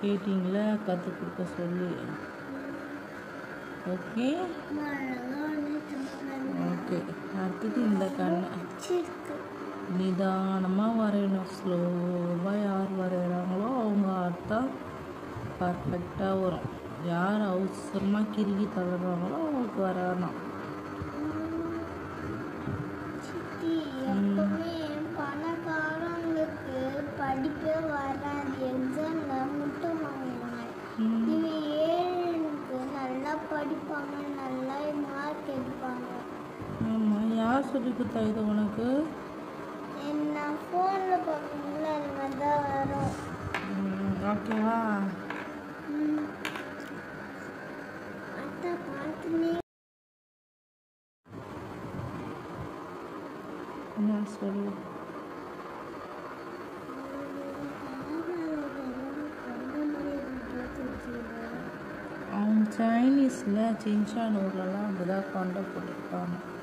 கேட்டிங்களே கற்றுக் கொடுக்க சொல்லி ஓகே ஓகே அடுத்தது இந்த கண்ணு நிதானமாக வரையணும் ஸ்லோவாக யார் வரைகிறாங்களோ அவங்க அர்த்தம் பர்ஃபெக்டாக வரும் யார் அவசரமாக கிறுக்கி தள்ளுறாங்களோ அவங்களுக்கு வரணும் எப்பவுமே பணக்காரங்களுக்கு படிப்பே வராது எக்ஸாம்ல முட்டை வாங்குவாங்க ம். இவன் ஏழுனுக்கு நல்லா படிப்பாங்க நல்லா மார்க் எடுப்பாங்க ஆமாம் யார் சொல்லி கொடுத்தா இது உனக்கு என்ன ஃபோனில் பார்க்கணும்ல அது மாதிரி தான் வரும் ம், ஓகேவா ம். அத்தை பார்த்துனே என்ன சொல்லு அவங்க சைனீஸில் சின்சான் ஊர்லலாம் அப்படி தான் கொண்டை போட்டிருப்பாங்க